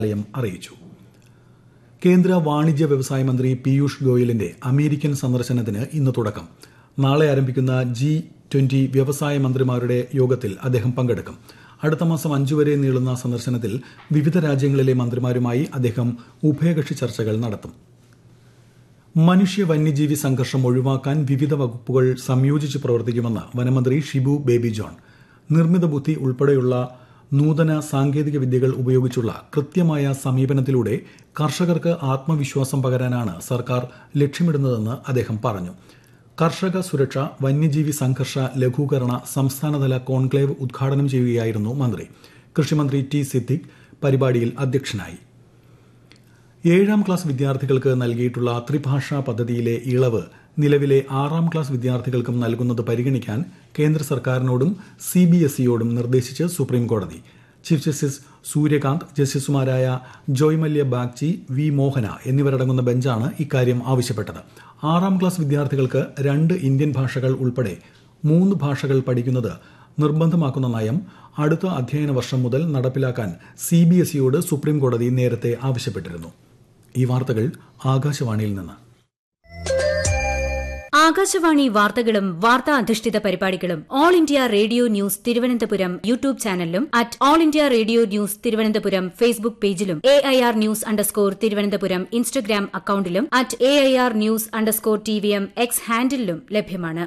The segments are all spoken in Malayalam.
മന്ത്രാലയം അറിയിച്ചു കേന്ദ്ര വാണിജ്യ വ്യവസായ മന്ത്രി പീയൂഷ് ഗോയലിന്റെ അമേരിക്കൻ സന്ദർശനത്തിന് ഇന്ന് തുടക്കം നാളെ ആരംഭിക്കുന്ന ജി ട്വന്റി വ്യവസായ മന്ത്രിമാരുടെ യോഗത്തിൽ അദ്ദേഹം പങ്കെടുക്കും അടുത്ത മാസം അഞ്ചു വരെ നീളുന്ന സന്ദർശനത്തിൽ വിവിധ രാജ്യങ്ങളിലെ മന്ത്രിമാരുമായി അദ്ദേഹം ഉഭയകക്ഷി ചർച്ചകൾ നടത്തും മനുഷ്യ വന്യജീവി സംഘർഷം ഒഴിവാക്കാൻ വിവിധ വകുപ്പുകൾ സംയോജിച്ച് പ്രവർത്തിക്കുമെന്ന് വനമന്ത്രി ഷിബു ബേബി ജോൺ നിർമ്മിത ബുദ്ധി ഉൾപ്പെടെയുള്ള നൂതന സാങ്കേതിക വിദ്യകൾ ഉപയോഗിച്ചുള്ള കൃത്യമായ സമീപനത്തിലൂടെ കർഷകർക്ക് ആത്മവിശ്വാസം പകരാനാണ് സർക്കാർ ലക്ഷ്യമിടുന്നതെന്ന് അദ്ദേഹം പറഞ്ഞു കർഷക സുരക്ഷ വന്യജീവി സംഘർഷ ലഘൂകരണ സംസ്ഥാനതല കോൺക്ലേവ് ഉദ്ഘാടനം ചെയ്യുകയായിരുന്നു മന്ത്രി കൃഷിമന്ത്രി ടി സിദ്ദിഖ് പരിപാടിയിൽ അധ്യക്ഷനായി ഏഴാം ക്ലാസ് വിദ്യാർത്ഥികൾക്ക് നൽകിയിട്ടുള്ള ത്രിഭാഷാ പദ്ധതിയിലെ ഇളവ് നിലവിലെ ആറാം ക്ലാസ് വിദ്യാർത്ഥികൾക്കും നൽകുന്നത് പരിഗണിക്കാൻ കേന്ദ്ര സർക്കാരിനോടും സി ബി എസ് ഇയോടും നിർദ്ദേശിച്ച് സുപ്രീംകോടതി ചീഫ് ജസ്റ്റിസ് സൂര്യകാന്ത് ജസ്റ്റിസുമാരായ ജോയ്മല്യ ബാഗ്ചി വി മോഹന എന്നിവരടങ്ങുന്ന ബെഞ്ചാണ് ഇക്കാര്യം ആവശ്യപ്പെട്ടത് ആറാം ക്ലാസ് വിദ്യാർത്ഥികൾക്ക് രണ്ട് ഇന്ത്യൻ ഭാഷകൾ ഉൾപ്പെടെ മൂന്ന് ഭാഷകൾ പഠിക്കുന്നത് നിർബന്ധമാക്കുന്ന നയം അടുത്ത അധ്യയന വർഷം മുതൽ നടപ്പിലാക്കാൻ സി ബി എസ് ഇയോട് സുപ്രീംകോടതി നേരത്തെ ആവശ്യപ്പെട്ടിരുന്നു ഈ വാർത്തകൾ ആകാശവാണിയിൽ നിന്ന് ആകാശവാണി വാർത്തകളും വാർത്താ അധിഷ്ഠിത പരിപാടികളും all India radio news Thiruvananthapuram YouTube ചാനലിലും at all India radio news Thiruvananthapuram Facebook പേജിലും A I R news underscore Thiruvananthapuram Instagram അക്കൌണ്ടിലും at A I R news underscore T V M X ഹാൻഡിലും ലഭ്യമാണ്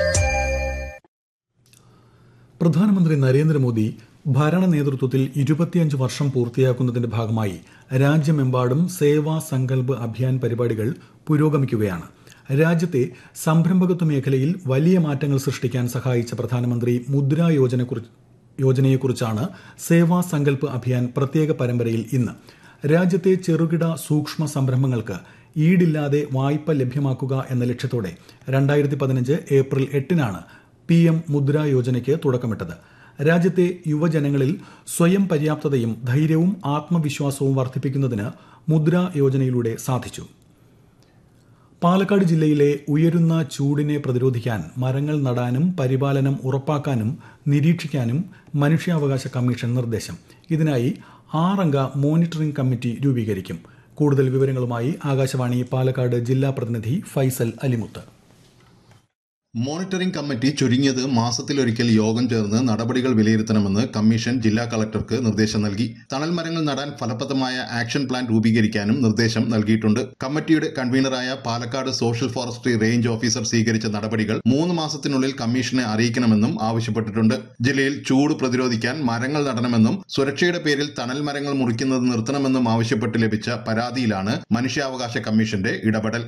പ്രധാനമന്ത്രി നരേന്ദ്രമോദി ഭരണ നേതൃത്വത്തിൽ ഇരുപത്തിയഞ്ച് വർഷം പൂർത്തിയാക്കുന്നതിന്റെ ഭാഗമായി രാജ്യമെമ്പാടും സേവാ സങ്കൽപ് അഭിയാൻ പരിപാടികൾ പുരോഗമിക്കുകയാണ് രാജ്യത്തെ സംരംഭകത്വ മേഖലയിൽ വലിയ മാറ്റങ്ങൾ സൃഷ്ടിക്കാൻ സഹായിച്ച പ്രധാനമന്ത്രി മുദ്രാ യോജനയെക്കുറിച്ചാണ് സേവാ സങ്കൽപ് അഭിയാൻ പ്രത്യേക പരമ്പരയിൽ ഇന്ന് രാജ്യത്തെ ചെറുകിട സൂക്ഷ്മ സംരംഭങ്ങൾക്ക് ഈടില്ലാതെ വായ്പ ലഭ്യമാക്കുക എന്ന ലക്ഷ്യത്തോടെ രണ്ടായിരത്തി പതിനഞ്ച് ഏപ്രിൽ എട്ടിനാണ് പി എം മുദ്രാ യോജനയ്ക്ക് തുടക്കമിട്ടത് രാജ്യത്തെ യുവജനങ്ങളിൽ സ്വയം പര്യാപ്തതയും ധൈര്യവും ആത്മവിശ്വാസവും വർദ്ധിപ്പിക്കുന്നതിന് മുദ്രാ യോജനയിലൂടെ സാധിച്ചു പാലക്കാട് ജില്ലയിലെ ഉയരുന്ന ചൂടിനെ പ്രതിരോധിക്കാൻ മരങ്ങൾ നടാനും പരിപാലനം ഉറപ്പാക്കാനും നിരീക്ഷിക്കാനും മനുഷ്യാവകാശ കമ്മീഷൻ നിർദ്ദേശം ഇതിനായി ആറംഗ മോണിറ്ററിംഗ് കമ്മിറ്റി രൂപീകരിക്കും കൂടുതൽ വിവരങ്ങളുമായി ആകാശവാണി പാലക്കാട് ജില്ലാ പ്രതിനിധി ഫൈസൽ അലിമുത്ത് മോണിറ്ററിംഗ് കമ്മിറ്റി ചുരുങ്ങിയത് മാസത്തിലൊരിക്കൽ യോഗം ചേർന്ന് നടപടികൾ വിലയിരുത്തണമെന്ന് കമ്മീഷൻ ജില്ലാ കളക്ടർക്ക് നിർദ്ദേശം നൽകി തണൽ മരങ്ങൾ നടാൻ ഫലപ്രദമായ ആക്ഷൻ പ്ലാൻ രൂപീകരിക്കാനും നിർദ്ദേശം നൽകിയിട്ടുണ്ട് കമ്മിറ്റിയുടെ കൺവീനറായ Palakkad social forestry range officer സ്വീകരിച്ച നടപടികൾ മൂന്ന് മാസത്തിനുള്ളിൽ കമ്മീഷനെ അറിയിക്കണമെന്നും ആവശ്യപ്പെട്ടിട്ടുണ്ട് ജില്ലയിൽ ചൂട് പ്രതിരോധിക്കാൻ മരങ്ങൾ നടണമെന്നും സുരക്ഷയുടെ പേരിൽ തണൽ മരങ്ങൾ മുറിക്കുന്നത് നിർത്തണമെന്നും ആവശ്യപ്പെട്ട് ലഭിച്ച പരാതിയിലാണ് മനുഷ്യാവകാശ കമ്മീഷന്റെ ഇടപെടൽ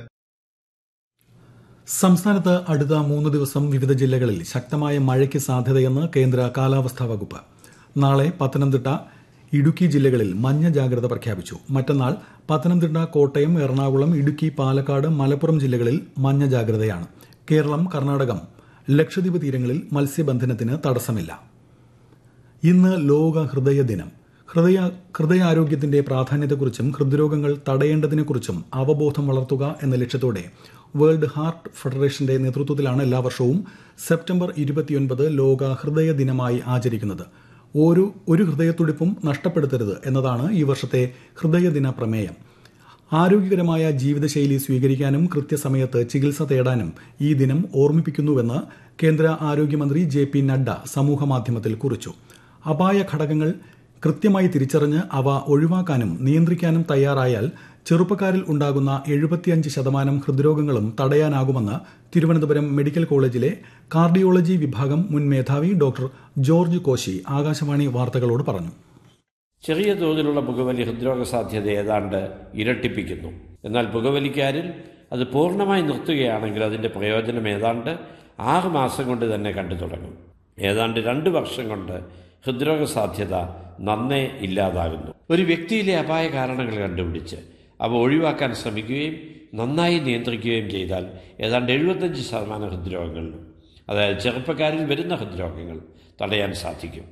സംസ്ഥാനത്ത് അടുത്ത മൂന്ന് ദിവസം വിവിധ ജില്ലകളിൽ ശക്തമായ മഴയ്ക്ക് സാധ്യതയെന്ന് കേന്ദ്ര കാലാവസ്ഥാ വകുപ്പ് നാളെ പത്തനംതിട്ട ഇടുക്കി ജില്ലകളിൽ മഞ്ഞ ജാഗ്രത പ്രഖ്യാപിച്ചു മറ്റന്നാൾ പത്തനംതിട്ട കോട്ടയം എറണാകുളം ഇടുക്കി പാലക്കാട് മലപ്പുറം ജില്ലകളിൽ മഞ്ഞ ജാഗ്രതയാണ് കേരളം കർണാടകം ലക്ഷദ്വീപ് തീരങ്ങളിൽ മത്സ്യബന്ധനത്തിന് തടസ്സമില്ല ഇന്ന് ലോക ഹൃദയ ദിനം ഹൃദയ ഹൃദയാരോഗ്യത്തിന്റെ പ്രാധാന്യത്തെക്കുറിച്ചും ഹൃദ്രോഗങ്ങൾ തടയേണ്ടതിനെക്കുറിച്ചും അവബോധം വളർത്തുക എന്ന ലക്ഷ്യത്തോടെ വേൾഡ് ഹാർട്ട് ഫെഡറേഷന്റെ നേതൃത്വത്തിലാണ് എല്ലാ വർഷവും സെപ്റ്റംബർ ഇരുപത്തിയൊൻപത് ലോക ഹൃദയ ദിനമായി ആചരിക്കുന്നത് ഒരു ഒരു ഹൃദയത്തുടിപ്പും നഷ്ടപ്പെടുത്തരുത് എന്നതാണ് ഈ വർഷത്തെ ഹൃദയദിന പ്രമേയം ആരോഗ്യകരമായ ജീവിതശൈലി സ്വീകരിക്കാനും കൃത്യസമയത്ത് ചികിത്സ തേടാനും ഈ ദിനം ഓർമ്മിപ്പിക്കുന്നുവെന്ന് കേന്ദ്ര ആരോഗ്യമന്ത്രി ജെ പി നഡ്ഡ സമൂഹമാധ്യമത്തിൽ കുറിച്ചു അപായ ഘടകങ്ങൾ കൃത്യമായി തിരിച്ചറിഞ്ഞ് അവ ഒഴിവാക്കാനും നിയന്ത്രിക്കാനും തയ്യാറായാൽ ചെറുപ്പക്കാരിൽ ഉണ്ടാകുന്ന എഴുപത്തിയഞ്ച് ശതമാനം ഹൃദ്രോഗങ്ങളും തടയാനാകുമെന്ന് തിരുവനന്തപുരം മെഡിക്കൽ കോളേജിലെ കാർഡിയോളജി വിഭാഗം മുൻ മേധാവി ഡോക്ടർ ജോർജ് കോശി ആകാശവാണി വാർത്തകളോട് പറഞ്ഞു ചെറിയ തോതിലുള്ള പുകവലി ഹൃദ്രോഗ സാധ്യത ഏതാണ്ട് ഇരട്ടിപ്പിക്കുന്നു എന്നാൽ പുകവലിക്കാരിൽ അത് പൂർണ്ണമായി നിർത്തുകയാണെങ്കിൽ അതിൻ്റെ പ്രയോജനം ഏതാണ്ട് ആറ് മാസം കൊണ്ട് തന്നെ കണ്ടു തുടങ്ങും ഏതാണ്ട് രണ്ട് വർഷം കൊണ്ട് ഹൃദ്രോഗ സാധ്യത നന്നേ ഇല്ലാതാകുന്നു ഒരു വ്യക്തിയിലെ അപായ കാരണങ്ങൾ കണ്ടുപിടിച്ച് അവ ഒഴിവാക്കാൻ ശ്രമിക്കുകയും നന്നായി നിയന്ത്രിക്കുകയും ചെയ്താൽ ഏതാണ്ട് എഴുപത്തഞ്ച് ശതമാനം ഹൃദ്രോഗങ്ങളിലും അതായത് ചെറുപ്പക്കാരിൽ വരുന്ന ഹൃദ്രോഗങ്ങൾ തടയാൻ സാധിക്കും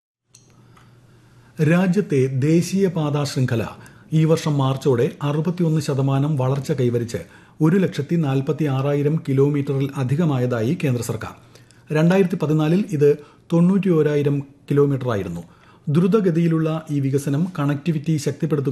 രാജ്യത്തെ ദേശീയപാതാ ശൃംഖല ഈ വർഷം മാർച്ചോടെ അറുപത്തിയൊന്ന് ശതമാനം വളർച്ച കൈവരിച്ച് ഒരു ലക്ഷത്തി നാൽപ്പത്തി ആറായിരം കിലോമീറ്ററിൽ അധികമായതായി കേന്ദ്ര സർക്കാർ രണ്ടായിരത്തി പതിനാലിൽ ഇത് തൊണ്ണൂറ്റി ഓരായിരം കിലോമീറ്ററായിരുന്നു ദ്രുതഗതിയിലുള്ള ഈ വികസനം കണക്ടിവിറ്റി ശക്തിപ്പെടുത്തുക